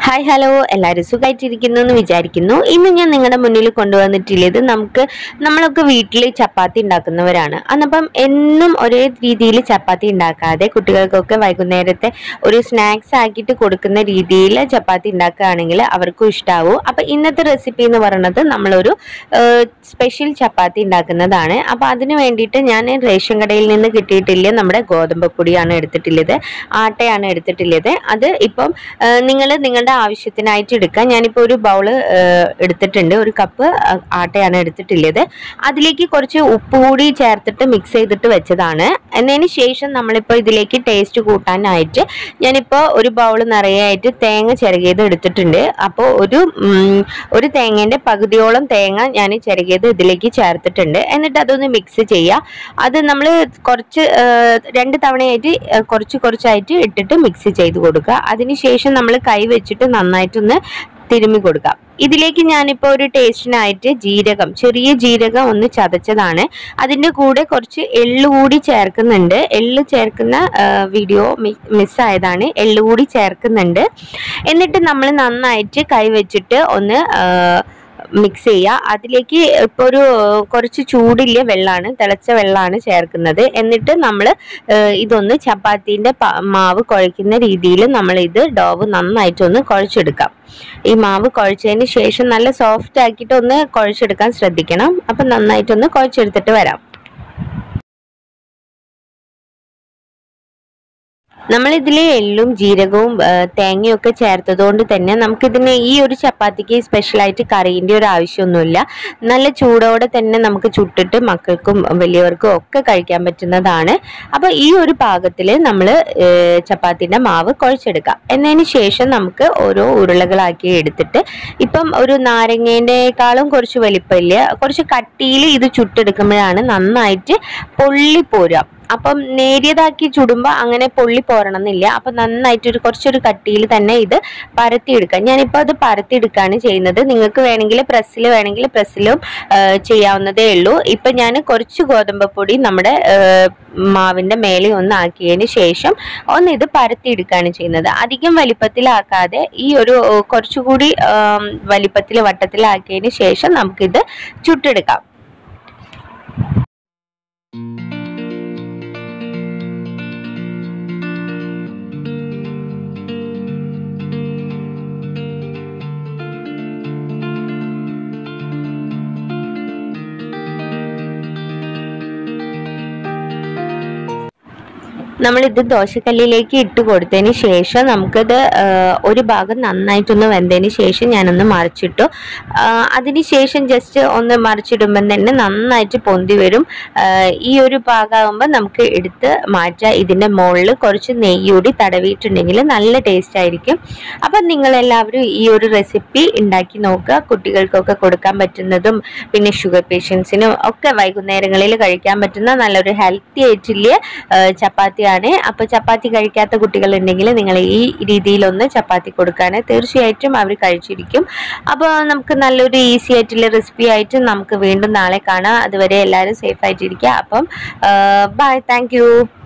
hi hello എല്ലാവരും സുഖമായിട്ടിരിക്കുന്നു എന്ന് വിചാരിക്കുന്നു ഇന്ന് ഞാൻ നിങ്ങളുടെ മുന്നിൽ കൊണ്ടുവന്നിട്ടുള്ളത് നമുക്ക് നമ്മളൊക്കെ വീട്ടിൽ ചപ്പാത്തി ഉണ്ടാക്കുന്നവരാണ് അന്നപ്പം എന്നും ഒരേ രീതിയിൽ ചപ്പാത്തി ഉണ്ടാക്കാതെ കുട്ടികൾക്കൊക്കെ വൈകുന്നേരത്തെ ഒരു സ്നാക്സ് ആക്കിയിട്ട് കൊടുക്കുന്ന രീതിയിൽ ചപ്പാത്തി ഉണ്ടാക്കുകയാണെങ്കിൽ അവർക്കും ഇഷ്ടാവും അപ്പം ഇന്നത്തെ റെസിപ്പി എന്ന് പറയുന്നത് നമ്മളൊരു സ്പെഷ്യൽ ചപ്പാത്തി ഉണ്ടാക്കുന്നതാണ് അപ്പം അതിന് വേണ്ടിയിട്ട് ഞാൻ റേഷൻ കടയിൽ നിന്ന് കിട്ടിയിട്ടില്ല നമ്മുടെ ഗോതമ്പ് പൊടിയാണ് എടുത്തിട്ടുള്ളത് ആട്ടയാണ് എടുത്തിട്ടുള്ളത് അത് ഇപ്പം നിങ്ങൾ നിങ്ങളുടെ ആവശ്യത്തിനായിട്ട് എടുക്കുക ഞാനിപ്പോൾ ഒരു ബൗള് എടുത്തിട്ടുണ്ട് ഒരു കപ്പ് ആട്ടയാണ് എടുത്തിട്ടുള്ളത് അതിലേക്ക് കുറച്ച് ഉപ്പ് കൂടി ചേർത്തിട്ട് മിക്സ് ചെയ്തിട്ട് വെച്ചതാണ് എന്നതിന് ശേഷം നമ്മളിപ്പോൾ ഇതിലേക്ക് ടേസ്റ്റ് കൂട്ടാനായിട്ട് ഞാനിപ്പോൾ ഒരു ബൗൾ നിറയായിട്ട് തേങ്ങ ചിരകിയത് എടുത്തിട്ടുണ്ട് അപ്പോൾ ഒരു ഉം, ഒരു തേങ്ങേൻ്റെ പകുതിയോളം തേങ്ങ ഞാൻ ചിരകിയത് ഇതിലേക്ക് ചേർത്തിട്ടുണ്ട് എന്നിട്ട് അതൊന്ന് മിക്സ് ചെയ്യുക അത് നമ്മൾ കുറച്ച് ആ, രണ്ട് തവണയായിട്ട് ആ, കുറച്ച് കുറച്ചായിട്ട് ഇട്ടിട്ട് മിക്സ് ചെയ്ത് കൊടുക്കുക അതിനുശേഷം നമ്മൾ കൈ വെച്ചിട്ട് നന്നായിട്ടൊന്ന് തിരുമ്മി കൊടുക്കാം ഇതിലേക്ക് ഞാനിപ്പോൾ ഒരു ടേസ്റ്റിനായിട്ട് ജീരകം ചെറിയ ജീരകം ഒന്ന് ചതച്ചതാണ് അതിൻ്റെ കൂടെ കുറച്ച് എള്ള് കൂടി ചേർക്കുന്നുണ്ട് എള്ള് ചേർക്കുന്ന ആ, വീഡിയോ മിസ്സായതാണ് എള്ള് കൂടി ചേർക്കുന്നുണ്ട് എന്നിട്ട് നമ്മൾ നന്നായിട്ട് കൈ വെച്ചിട്ട് ഒന്ന് ആ, മിക്സ് ചെയ്യുക അതിലേക്ക് ഇപ്പോൾ ഒരു കുറച്ച് ചൂടില്ല വെള്ളമാണ് തിളച്ച വെള്ളമാണ് ചേർക്കുന്നത് എന്നിട്ട് നമ്മൾ ഇതൊന്ന് ചപ്പാത്തീൻ്റെ മാവ് കുഴയ്ക്കുന്ന രീതിയിൽ നമ്മൾ ഇത് ഡോവ് നന്നായിട്ടൊന്ന് കുഴച്ചെടുക്കാം ഈ മാവ് കുഴച്ചതിന് ശേഷം നല്ല സോഫ്റ്റ് ആക്കിയിട്ട് ഒന്ന് കുഴച്ചെടുക്കാൻ ശ്രദ്ധിക്കണം അപ്പം നന്നായിട്ടൊന്ന് കുഴച്ചെടുത്തിട്ട് വരാം നമ്മളിതിൽ എള്ളും ജീരകവും ആ, തേങ്ങയും ഒക്കെ ചേർത്തതുകൊണ്ട് തന്നെ നമുക്കിതിന് ഈ ഒരു ചപ്പാത്തിക്ക് സ്പെഷ്യലായിട്ട് കറീൻ്റെ ഒരു ആവശ്യമൊന്നുമില്ല നല്ല ചൂടോടെ തന്നെ നമുക്ക് ചുട്ടിട്ട് മക്കൾക്കും വലിയവർക്കും ഒക്കെ കഴിക്കാൻ പറ്റുന്നതാണ് അപ്പോൾ ഈ ഒരു പാകത്തിൽ നമ്മൾ ചപ്പാത്തിൻ്റെ മാവ് കുഴച്ചെടുക്കാം എന്നതിന് ശേഷം നമുക്ക് ഓരോ ഉരുളകളാക്കി എടുത്തിട്ട് ഇപ്പം ഒരു നാരങ്ങേൻ്റെക്കാളും കുറച്ച് വലിപ്പമില്ല കുറച്ച് കട്ടിയിൽ ഇത് ചുട്ടെടുക്കുമ്പോഴാണ് നന്നായിട്ട് പൊള്ളിപ്പോരുക അപ്പം നേരിയതാക്കി ചുടുമ്പോൾ അങ്ങനെ പൊള്ളി പോരണം എന്നില്ല അപ്പം നന്നായിട്ട് ഒരു കുറച്ചൊരു കട്ടിയിൽ തന്നെ ഇത് പരത്തിയെടുക്കാം ഞാനിപ്പോൾ അത് പരത്തിയെടുക്കുകയാണ് ചെയ്യുന്നത് നിങ്ങൾക്ക് വേണമെങ്കിൽ പ്രസ്സിൽ വേണമെങ്കിൽ പ്രസ്സിലും ചെയ്യാവുന്നതേ ഉള്ളൂ ഇപ്പം ഞാൻ കുറച്ച് ഗോതമ്പ് പൊടി നമ്മുടെ ആ, മാവിൻ്റെ മേലെ ഒന്ന് ആക്കിയതിന് ശേഷം ഒന്ന് ഇത് പരത്തിയെടുക്കുകയാണ് ചെയ്യുന്നത് അധികം വലിപ്പത്തിലാക്കാതെ ഈ ഒരു ആ, കുറച്ചുകൂടി വലിപ്പത്തിൽ വട്ടത്തിലാക്കിയതിന് ശേഷം നമുക്കിത് ചുട്ടെടുക്കാം നമ്മളിത് ദോശക്കല്ലിലേക്ക് ഇട്ട് കൊടുത്തതിന് ശേഷം നമുക്കിത് ആ, ഒരു ഭാഗം നന്നായിട്ടൊന്ന് വെന്തതിന് ശേഷം ഞാനൊന്ന് മറിച്ചിട്ടു ആ, അതിന് ശേഷം ജസ്റ്റ് ഒന്ന് മറിച്ചിടുമ്പം തന്നെ നന്നായിട്ട് പൊന്തി വരും ആ, ഈ ഒരു ഭാഗമാകുമ്പോൾ നമുക്ക് എടുത്ത് മാറ്റാം ഇതിൻ്റെ മുകളിൽ കുറച്ച് നെയ്യൂടി തടവിയിട്ടുണ്ടെങ്കിൽ നല്ല ടേസ്റ്റ് ആയിരിക്കും അപ്പം നിങ്ങളെല്ലാവരും ഈ ഒരു റെസിപ്പി ഉണ്ടാക്കി നോക്കുക കുട്ടികൾക്കൊക്കെ കൊടുക്കാൻ പറ്റുന്നതും പിന്നെ ഷുഗർ പേഷ്യൻസിനും ഒക്കെ വൈകുന്നേരങ്ങളിൽ കഴിക്കാൻ പറ്റുന്ന നല്ലൊരു ഹെൽത്തി ആയിട്ടുള്ള ആ, ചപ്പാത്തിയാണ് അപ്പോൾ ചപ്പാത്തി കഴിക്കാത്ത കുട്ടികളുണ്ടെങ്കിൽ നിങ്ങൾ ഈ രീതിയിലൊന്ന് ചപ്പാത്തി കൊടുക്കുകയാണ് തീർച്ചയായിട്ടും അവർ കഴിച്ചിരിക്കും അപ്പോൾ നമുക്ക് നല്ലൊരു ഈസി ആയിട്ടുള്ള റെസിപ്പി ആയിട്ട് നമുക്ക് വീണ്ടും നാളെ കാണാം അതുവരെ എല്ലാവരും സേഫ് ആയിട്ടിരിക്കുക അപ്പം ബൈ താങ്ക്